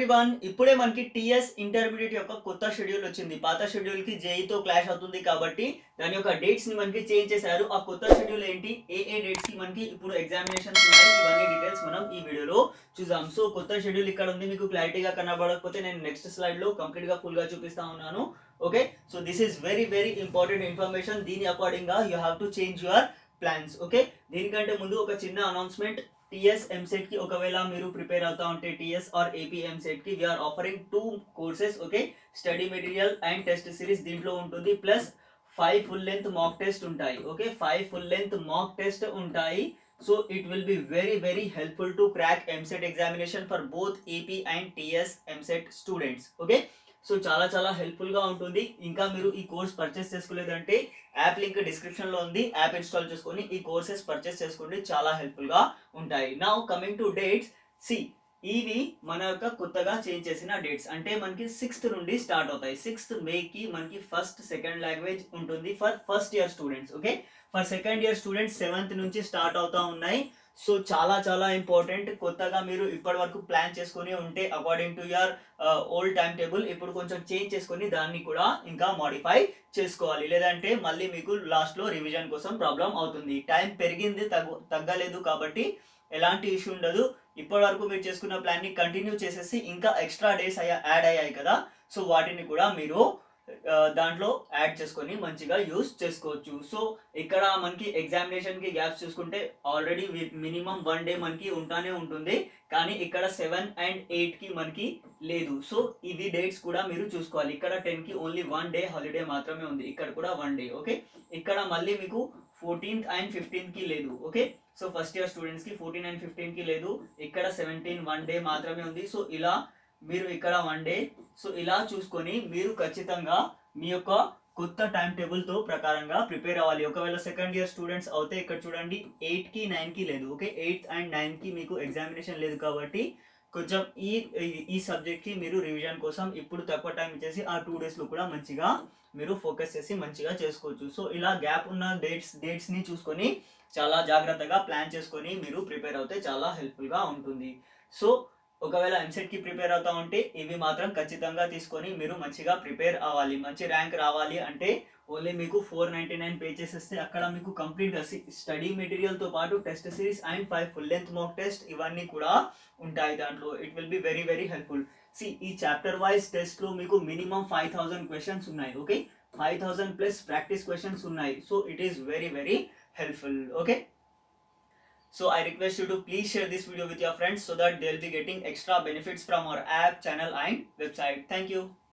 everyone ఇప్పుడే మనకి TS intermediate యొక్క కొత్త షెడ్యూల్ వచ్చింది పాత షెడ్యూల్ కి జేఈతో క్లాష్ అవుతుంది కాబట్టి దాని యొక్క డేట్స్ ని మనకి చేంజ్ చేశారు ఆ కొత్త షెడ్యూల్ ఏంటి ఏ ఏ డేట్స్ కి మనకి ఇప్పుడు ఎగ్జామినేషన్స్ ఉన్నాయి ఇవన్నీ డీటెయిల్స్ మనం ఈ వీడియోలో చూద్దాం సో కొత్త షెడ్యూల్ ఇక్కడ ఉంది మీకు క్లారిటీగా కనబడకపోతే నేను నెక్స్ట్ స్లైడ్ లో కంప్లీట్ గా ఫుల్ గా చూపిస్తా ఉన్నాను okay so this is very very important information దీని అకార్డింగ్ గా you have to change your plans okay దీనికంటే ముందు ఒక చిన్న అనౌన్స్మెంట్ టిఎస్ ఎంసెట్ కి ఒకవేళ మీరు ప్రిపేర్ అవుతా ఉంటే టిఎస్ ఆర్ ఏపీ ఎంసెట్ కి we're offering two courses okay study material and test series దీంట్లో ఉంటుంది plus five full length mock test ఉంటాయి okay five full length mock test ఉంటాయి so it will be very very helpful to crack EAMCET examination for both AP and TS EAMCET students okay so చాలా చాలా helpful గా ఉంటుంది ఇంకా మీరు ఈ course purchase చేసుకోలేదంటే యాప్ లింక్ డిస్క్రిప్షన్ లో ఉంది యాప్ ఇన్స్టాల్ చేసుకొని ఈ కోర్సెస్ పర్చేస్ చేసుకోండి చాలా హెల్ప్ఫుల్ గా ఉంటాయి now coming to dates see ఇవి మన యొక్క కొత్తగా చేంజ్ చేసిన డేట్స్ అంటే మనకి సిక్స్త్ నుండి స్టార్ట్ అవుతాయి సిక్స్త్ మేకి మనకి ఫస్ట్ సెకండ్ లాంగ్వేజ్ ఉంటుంది for first year students okay for second year students seventh నుంచి స్టార్ట్ అవుతా ఉన్నాయి సో చాలా చాలా ఇంపార్టెంట్ కొత్తగా మీరు ఇప్పటి వరకు ప్లాన్ చేసుకొని ఉంటే according to your old time table ఇప్పుడు కొంచెం చేంజ్ చేసుకొని దాన్ని కూడా ఇంకా మాడిఫై చేసుకోవాలి లేదంటే మళ్ళీ మీకు లాస్ట్లో రివిజన్ కోసం ప్రాబ్లం అవుతుంది టైం పెరిగింది తగ్గు తగ్గలేదు కాబట్టి ఎలాంటి ఇష్యూ ఉండదు ఇప్పటి వరకు మీరు చేసుకున్న ప్లాన్ని కంటిన్యూ చేసేసి ఇంకా ఎక్స్ట్రా డేస్ అయ్యా యాడ్ అయ్యాయి కదా సో వాటిని కూడా మీరు ఆ, దాంట్లో యాడ్ చేసుకొని మంచిగా యూస్ చేసుకోవచ్చు సో ఇక్కడ మనకి ఎగ్జామినేషన్ కి గ్యాప్స్ చూసుకుంటే ఆల్రెడీ మినిమం వన్ డే మనకి ఉంటానే ఉంటుంది కానీ ఇక్కడ సెవెన్ అండ్ ఎయిట్ కి మనకి లేదు సో ఇవి డేట్స్ కూడా మీరు చూసుకోవాలి ఇక్కడ టెన్ కి ఓన్లీ వన్ డే హాలిడే మాత్రమే ఉంది ఇక్కడ కూడా వన్ డే ఓకే ఇక్కడ మళ్ళీ మీకు ఫోర్టీన్త్ అండ్ ఫిఫ్టీన్త్ కి లేదు okay so first year students కి ఫోర్టీన్ అండ్ ఫిఫ్టీన్ కి లేదు ఇక్కడ సెవెంటీన్ వన్ డే మాత్రమే ఉంది సో ఇలా మీరు ఇక్కడ వన్ డే సో ఇలా చూసుకొని మీరు ఖచ్చితంగా మీ యొక్క కొత్త టైం టేబుల్ తో ప్రకారంగా ప్రిపేర్ అవ్వాలి ఒకవేళ సెకండ్ ఇయర్ స్టూడెంట్స్ అవుతే ఇక్కడ చూడండి ఎయిట్ కి నైన్ కి లేదు ఓకే ఎయిత్ అండ్ నైన్ కి మీకు ఎగ్జామినేషన్ లేదు కాబట్టి కొంచెం ఈ ఈ- ఈ సబ్జెక్ట్ కి మీరు రివిజన్ కోసం ఇప్పుడు తక్కువ టైం ఇచ్చేసి ఆ టూ డేస్ లో కూడా మంచిగా మీరు ఫోకస్ చేసి మంచిగా చేసుకోవచ్చు సో ఇలా గ్యాప్ ఉన్న డేట్స్ డేట్స్ ని చూసుకొని చాలా జాగ్రత్తగా ప్లాన్ చేసుకొని మీరు ప్రిపేర్ అవుతే చాలా హెల్ప్ఫుల్ గా ఉంటుంది సో ఒకవేళ ఎంసెట్ కి ప్రిపేర్ అవుతా ఉంటే ఇవి మాత్రం ఖచ్చితంగా తీసుకొని మీరు మంచిగా ప్రిపేర్ అవ్వాలి మంచి ర్యాంక్ రావాలి అంటే ఓన్లీ మీకు ఫోర్ నైన్టీ నైన్ పేజెస్ ఇస్తే అక్కడ మీకు కంప్లీట్ గా స్టడీ మెటీరియల్ తో పాటు test series and five full length mock test ఇవన్నీ కూడా ఉంటాయి దాంట్లో it will be very very helpful see ఈ చాప్టర్ వైజ్ టెస్ట్ లో మీకు మినిమం ఫైవ్ థౌసండ్ క్వశ్చన్స్ ఉన్నాయి okay five thousand plus practice questions ఉన్నాయి so it is very very helpful okay so i request you to please share this video with your friends so that they'll be getting extra benefits from our app channel and website thank you